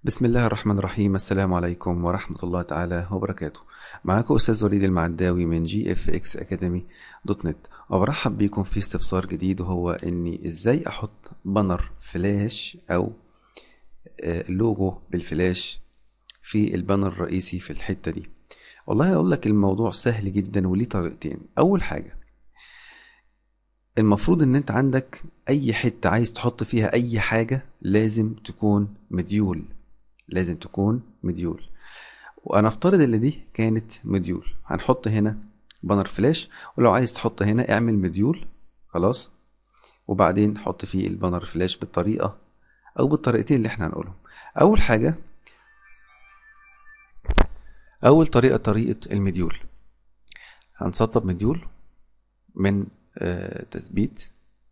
بسم الله الرحمن الرحيم السلام عليكم ورحمة الله تعالى وبركاته معاكم أستاذ وليد المعداوي من جي اف اكس اكاديمي دوت نت وبرحب بيكم في استفسار جديد وهو اني ازاي احط بانر فلاش او آه، لوجو بالفلاش في البانر الرئيسي في الحتة دي والله اقول لك الموضوع سهل جدا وليه طريقتين اول حاجة المفروض ان انت عندك اي حتة عايز تحط فيها اي حاجة لازم تكون مديول لازم تكون مديول وانا افترض ان دي كانت مديول هنحط هنا بانر فلاش ولو عايز تحط هنا اعمل مديول خلاص وبعدين حط فيه البانر فلاش بالطريقة او بالطريقتين اللي احنا هنقولهم اول حاجة اول طريقة طريقة المديول هنسطب مديول من آه، تثبيت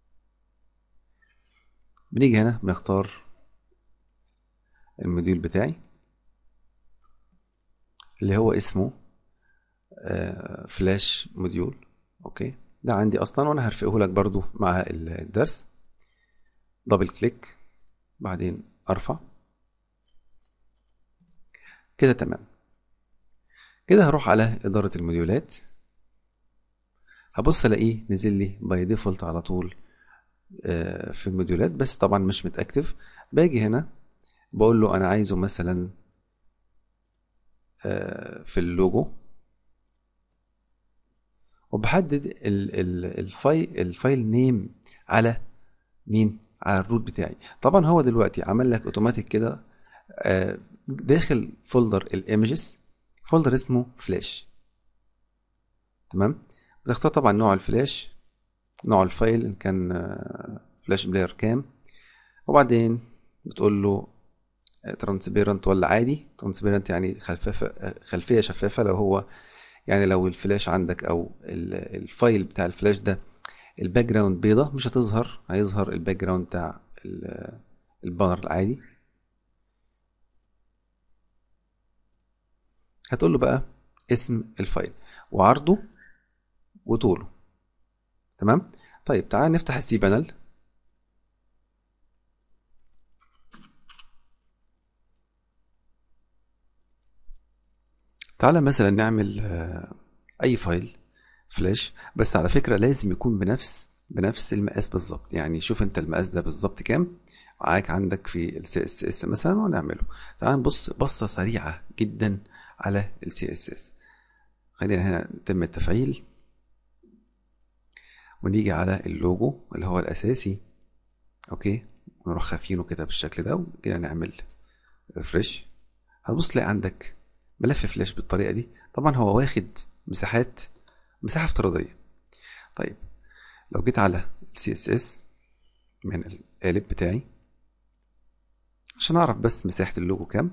بنيجي هنا بنختار المديول بتاعي اللي هو اسمه آه، فلاش موديول اوكي ده عندي اصلا وانا هرفقه لك برضو مع الدرس دبل كليك بعدين ارفع كده تمام كده هروح على ادارة الموديولات هبص الاقيه نزل لي باي ديفولت على طول آه، في الموديولات بس طبعا مش متاكتف باجي هنا بقول له انا عايزه مثلا آه، في اللوجو وبحدد ال- ال- الفايل الفايل نيم على مين على الروت بتاعي طبعا هو دلوقتي عمل لك اوتوماتيك كده آه، داخل فولدر الايمجز فولدر اسمه فلاش تمام بتختار طبعا نوع الفلاش نوع الفايل ان كان آه، فلاش بلاير كام وبعدين بتقول له ترانسبيرنت ولا عادي ترانسبيرنت يعني خلفافة خلفية شفافة لو هو يعني لو الفلاش عندك او ال- الفايل بتاع الفلاش ده الباك جراوند بيضة مش هتظهر هيظهر الباك جراوند بتاع ال- البانر العادي هتقول له بقى اسم الفايل وعرضه وطوله تمام طيب تعال نفتح السي بانل تعالى مثلا نعمل آه، اي فايل فلاش بس على فكرة لازم يكون بنفس بنفس المقاس بالظبط يعني شوف انت المقاس ده بالظبط كام معاك عندك في السي اس اس مثلا ونعمله تعال نبص بصة سريعة جدا على السي اس اس خلينا هنا نتم التفعيل ونيجي على اللوجو اللي هو الاساسي اوكي ونروح خافينه كده بالشكل ده وكده نعمل ريفرش هتبص تلاقي عندك ملف فلاش بالطريقة دي طبعا هو واخد مساحات مساحة افتراضية طيب لو جيت على CSS من القالب بتاعي عشان اعرف بس مساحة اللوجو كام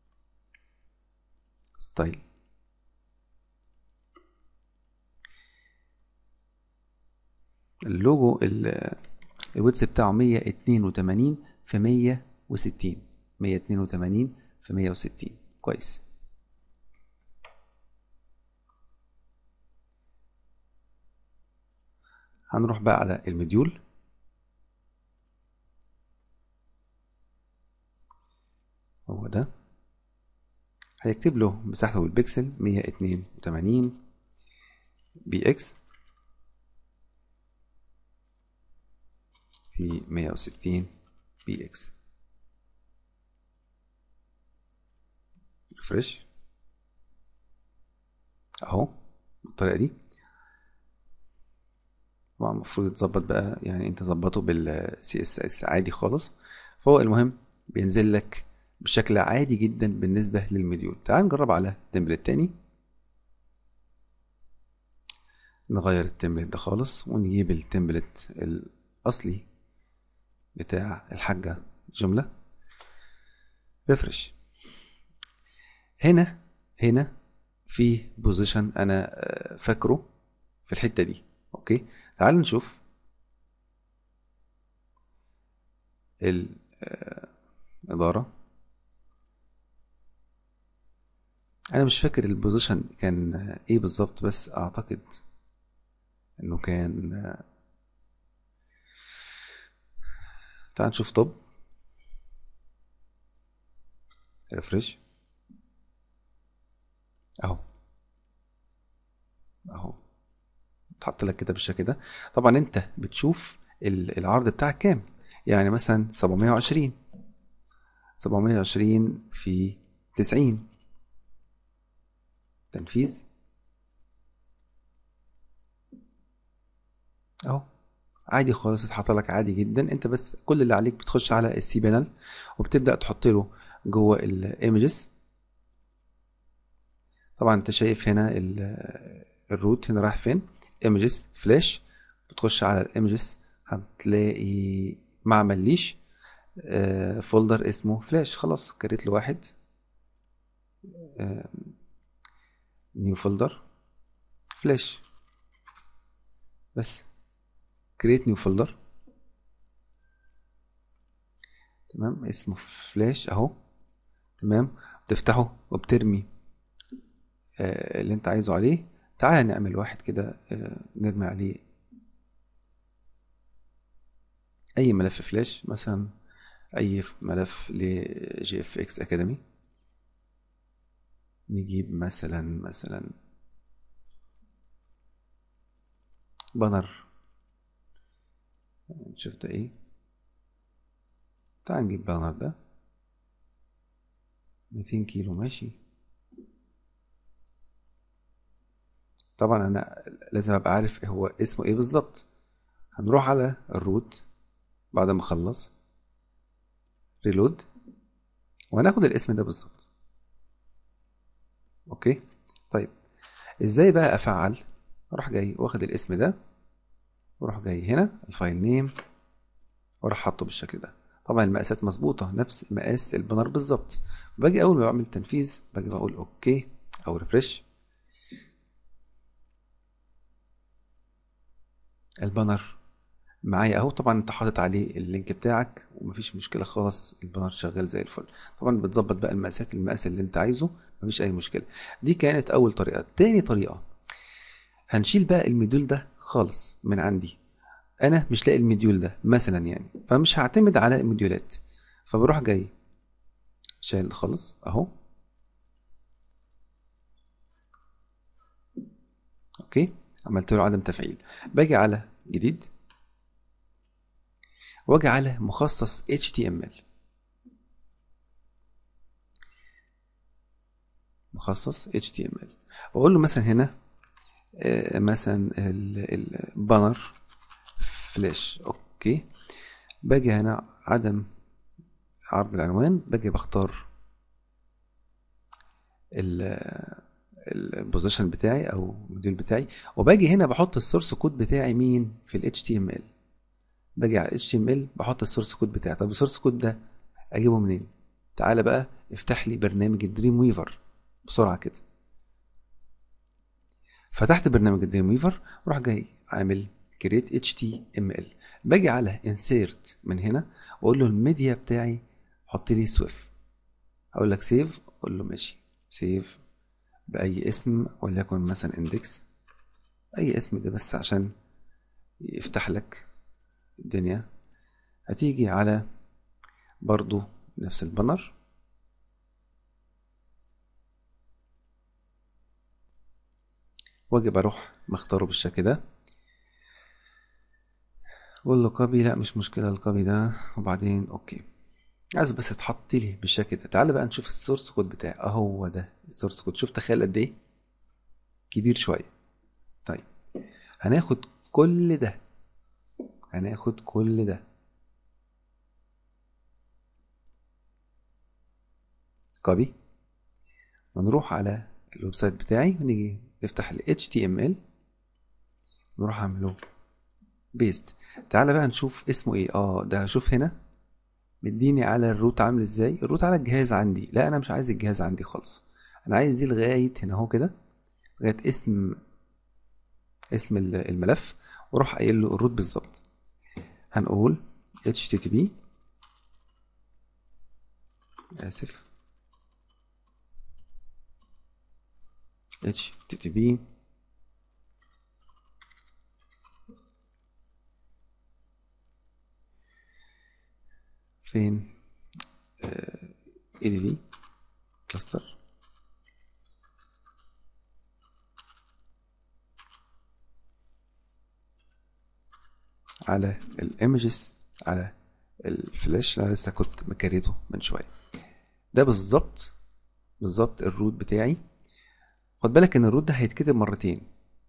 ستايل اللوجو ال- الويدث بتاعه 182 في 160 182 في 160 كويس هنروح بقى على المديول هو ده هيكتب له مساحته بالبكسل 182 بي اكس في 160 بي اكس ريفرش اهو بالطريقه دي طبعا المفروض يتظبط بقى يعني انت ظبطه بال CSS عادي خالص فهو المهم بينزل لك بشكل عادي جدا بالنسبة للمديول تعال نجرب على تمبلت تاني نغير التمبلت ده خالص ونجيب التمبلت الأصلي بتاع الحاجة جملة ريفرش هنا هنا في بوزيشن انا آه، فاكره في الحتة دي اوكي تعال نشوف الإدارة أنا مش فاكر البوزيشن كان إيه بالظبط بس أعتقد إنه كان تعال نشوف طب ريفرش اهو اهو اتحط لك كده بالشكل ده طبعا انت بتشوف ال- العرض بتاعك كام يعني مثلا 720 720 في 90 تنفيذ اهو عادي خالص اتحط لك عادي جدا انت بس كل اللي عليك بتخش على السي بانل وبتبدا تحط له جوه الايمجز طبعا انت شايف هنا ال- الروت هنا رايح فين ايمجز فلاش بتخش على الايمجز هتلاقي ما عمليش آه، فولدر اسمه فلاش خلاص كريت له واحد نيو فولدر فلاش بس كريت نيو فولدر تمام اسمه فلاش اهو تمام تفتحه وبترمي آه، اللي انت عايزه عليه تعال نعمل واحد كده آه، نرمي عليه اي ملف فلاش مثلا اي ملف ل جي اف اكس اكاديمي نجيب مثلا مثلا بانر نشوف ده ايه تعال نجيب بانر ده 200 كيلو ماشي طبعا انا لازم ابقى عارف هو اسمه ايه بالظبط هنروح على الروت بعد ما اخلص ريلود وهناخد الاسم ده بالظبط اوكي طيب ازاي بقى افعل اروح جاي واخد الاسم ده واروح جاي هنا الفايل نيم واروح حاطه بالشكل ده طبعا المقاسات مظبوطه نفس مقاس البانر بالظبط باجي اول ما بعمل تنفيذ باجي بقول اوكي او ريفرش البانر معايا اهو طبعا انت حاطط عليه اللينك بتاعك ومفيش مشكله خالص البانر شغال زي الفل طبعا بتظبط بقى المقاسات المقاس اللي انت عايزه مفيش اي مشكله دي كانت اول طريقه تاني طريقه هنشيل بقى المديول ده خالص من عندي انا مش لاقي المديول ده مثلا يعني فمش هعتمد على المديولات فبروح جاي شايل خالص اهو اوكي عملت له عدم تفعيل باجي على جديد واجي على مخصص HTML مخصص HTML واقول له مثلا هنا آه، مثلا البانر فلاش اوكي باجي هنا عدم عرض العنوان باجي بختار البوزيشن بتاعي او الموديول بتاعي وباجي هنا بحط السورس كود بتاعي مين في ال HTML باجي على HTML بحط السورس كود بتاعي طب السورس كود ده اجيبه منين تعالى بقى افتح لي برنامج الدريم ويفر بسرعه كده فتحت برنامج الدريم ويفر وراح جاي عامل create HTML باجي على insert من هنا واقول له الميديا بتاعي حط لي سويف اقول لك سيف اقول له ماشي سيف باي اسم وليكن مثلا اندكس اي اسم ده بس عشان يفتح لك الدنيا هتيجي على برضو نفس البانر واجي بروح مختاره بالشكل ده اقول له كوبي لا مش مشكله الكوبي ده وبعدين اوكي عايز بس تحط لي بالشكل ده تعال بقى نشوف السورس كود بتاعي اهو ده السورس كود شوف تخيل قد ايه كبير شويه طيب هناخد كل ده هناخد كل ده كوبي ونروح على الويب سايت بتاعي ونيجي نفتح ال HTML نروح اعمله بيست تعالى بقى نشوف اسمه ايه اه ده هشوف هنا مديني على الروت عامل ازاي الروت على الجهاز عندي لا انا مش عايز الجهاز عندي خالص انا عايز دي لغايه هنا اهو كده لغايه اسم اسم الملف واروح قايل له الروت بالظبط هنقول http اسف http فين adv كلاستر على الايمجز على الفلاش اللي انا لسه كنت مكريته من شويه ده بالظبط بالظبط الروت بتاعي خد بالك ان الروت ده هيتكتب مرتين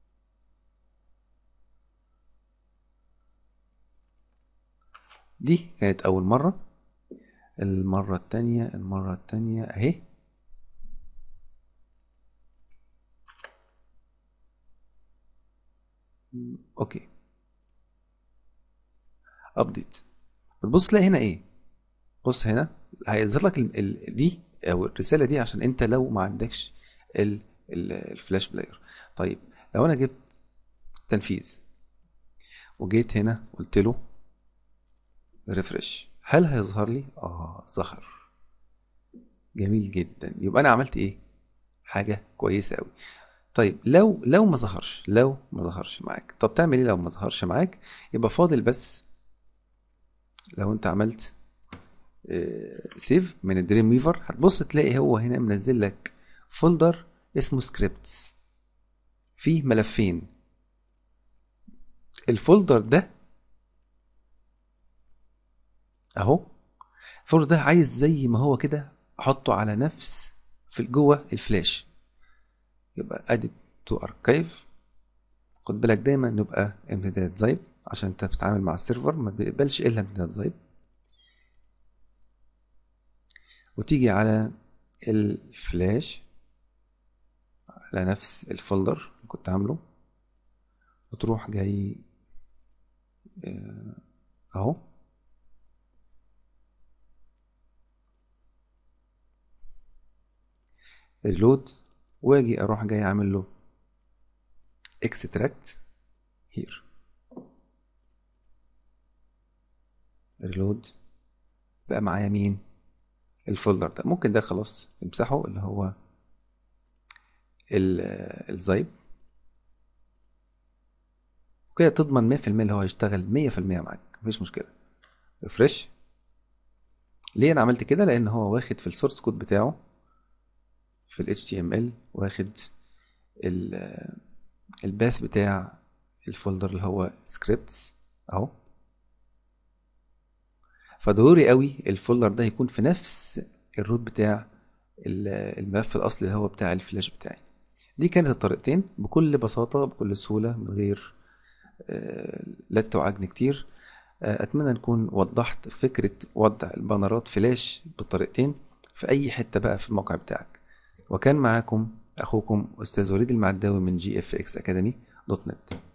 دي كانت اول مره المره التانية المره التانية اهي اوكي ابديت بتبص تلاقي هنا ايه بص هنا هيظهر لك ال- ال- دي او الرساله دي عشان انت لو ما عندكش ال- ال- الفلاش بلاير طيب لو انا جبت تنفيذ وجيت هنا قلت له ريفرش هل هيظهر لي اه ظهر جميل جدا يبقى انا عملت ايه حاجه كويسه قوي طيب لو لو ما ظهرش لو ما ظهرش معاك طب تعمل ايه لو ما ظهرش معاك يبقى فاضل بس لو انت عملت سيف من الدريم ويفر هتبص تلاقي هو هنا منزل لك فولدر اسمه سكريبتس فيه ملفين الفولدر ده اهو الفولدر ده عايز زي ما هو كده احطه على نفس في جوه الفلاش يبقى اديت تو اركايف خد بالك دايما نبقى امتداد زايب عشان انت بتتعامل مع السيرفر ما بيقبلش الا امتداد زايب وتيجي على الفلاش على نفس الفولدر اللي كنت عامله وتروح جاي آه، اهو ريلود واجي اروح جاي عامل له اكستراكت هير ريلود بقى معايا مين الفولدر ده ممكن ده خلاص تمسحه اللي هو ال- الزايب وكده تضمن 100% اللي هو هيشتغل 100% معاك مفيش مشكلة ريفرش ليه انا عملت كده لان هو واخد في السورس كود بتاعه في ال HTML واخد ال- الباث بتاع الفولدر اللي هو سكريبتس اهو فضروري قوي الفولدر ده يكون في نفس الروت بتاع ال- الملف الاصلي اللي هو بتاع الفلاش بتاعي دي كانت الطريقتين بكل بساطة بكل سهولة من غير آه، لت وعجن كتير آه، أتمنى نكون وضحت فكرة وضع البانرات فلاش بالطريقتين في أي حتة بقى في الموقع بتاعك وكان معاكم أخوكم أستاذ وليد المعداوي من جي اف اكس أكاديمي دوت نت